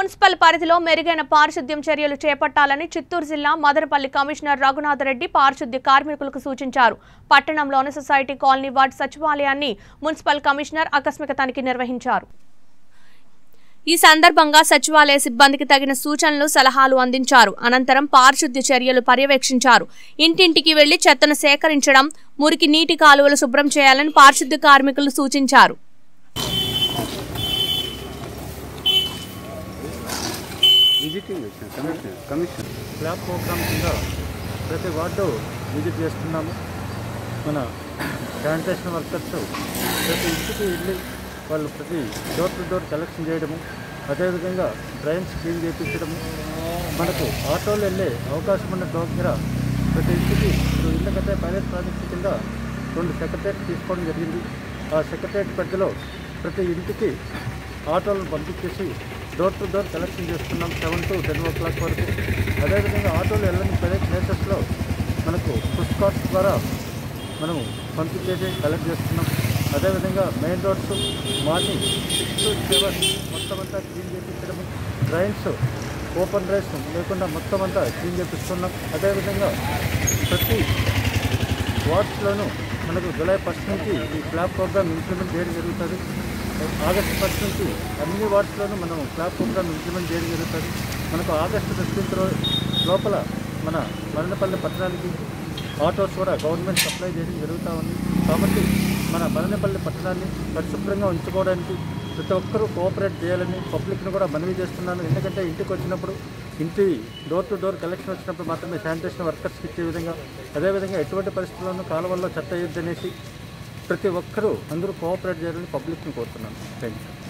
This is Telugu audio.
మున్సిపల్ పరిధిలో మెరుగైన పారిశుద్ధ్యం చర్యలు చేపట్టాలని చిత్తూరు జిల్లా మదనపల్లి కమిషనర్ రఘునాథరెడ్డి పారిశుద్ధ్య కార్మికులకు సూచించారు పట్టణంలోని సొసైటీ కాలనీ వార్డు సచివాలయాన్ని మున్సిపల్ కమిషనర్ ఆకస్మిక తనిఖీ నిర్వహించారు ఈ సందర్భంగా సచివాలయ సిబ్బందికి తగిన సూచనలు సలహాలు అందించారు అనంతరం పారిశుద్ధ్య చర్యలు పర్యవేక్షించారు ఇంటింటికి వెళ్లి చెత్తను సేకరించడం మురికి నీటి కాలువలు శుభ్రం చేయాలని పారిశుద్ధ్య కార్మికులు సూచించారు విజిటింగ్ వచ్చిన కమిషన్ కమిషన్ క్లాబ్ ప్రోగ్రామ్ కింద ప్రతి వార్డు విజిట్ చేస్తున్నాము మన శానిటేషన్ వర్కర్స్ ప్రతి ఇంటికి వెళ్ళి వాళ్ళు ప్రతి డోర్ టు డోర్ కలెక్షన్ చేయడము అదేవిధంగా డ్రైన్స్ క్లీన్ చేయించడము మనకు ఆటోలు వెళ్ళే అవకాశం ఉన్న దగ్గర ప్రతి ఇంటికి ఇప్పుడు ఎందుకంటే పైలట్ ప్రాజెక్ట్ కింద రెండు సెక్రటరేట్ తీసుకోవడం జరిగింది ఆ సెక్రటరేట్ పరిధిలో ప్రతి ఇంటికి ఆటోలను పంపించేసి డోర్ టు డోర్ కలెక్షన్ చేస్తున్నాం seven to ten o'clock వరకు అదేవిధంగా ఆటోలు వెళ్ళని పదే ప్లేసెస్లో మనకు ఫుడ్ కార్ట్స్ ద్వారా మనం పంపించేసి కలెక్ట్ చేస్తున్నాం అదేవిధంగా main roads morning six to seven మొత్తం అంతా క్లీన్ చేయించడము డ్రైన్స్ ఓపెన్ డ్రైన్స్ లేకుండా మొత్తం అంతా క్లీన్ చేపిస్తున్నాం అదేవిధంగా ప్రతి వార్డ్స్లోనూ మనకు జూలై ఫస్ట్ నుంచి ఈ క్లాబ్ ప్రోగ్రామ్ ఇంప్లిమెంట్ చేయడం జరుగుతుంది ఆగస్టు ఫస్ట్ నుంచి అన్ని వార్డ్స్లోనూ మనం క్లాబ్ ప్రోగ్రామ్ ఇంప్లిమెంట్ చేయడం జరుగుతుంది మనకు ఆగస్టు ఫిఫ్టీన్త్ రోజు లోపల మన మదనపల్లి పట్టణానికి ఆటోస్ కూడా గవర్నమెంట్ సప్లై చేయడం జరుగుతూ ఉంది కాబట్టి మన మదనపల్లి పట్టణాన్ని పరిశుభ్రంగా ఉంచుకోవడానికి ప్రతి ఒక్కరూ కోఆపరేట్ చేయాలని పబ్లిక్ను కూడా మనవి చేస్తున్నాను ఎందుకంటే ఇంటికి వచ్చినప్పుడు ఇంటి డోర్ టు డోర్ కలెక్షన్ వచ్చినప్పుడు మాత్రమే శానిటేషన్ వర్కర్స్కి ఇచ్చే విధంగా అదేవిధంగా ఎటువంటి పరిస్థితుల్లోనూ కాలువల్లో చెత్త వేయొద్దనేసి ప్రతి ఒక్కరూ అందరూ కోఆపరేట్ చేయాలని పబ్లిక్ని కోరుతున్నాను థ్యాంక్ యూ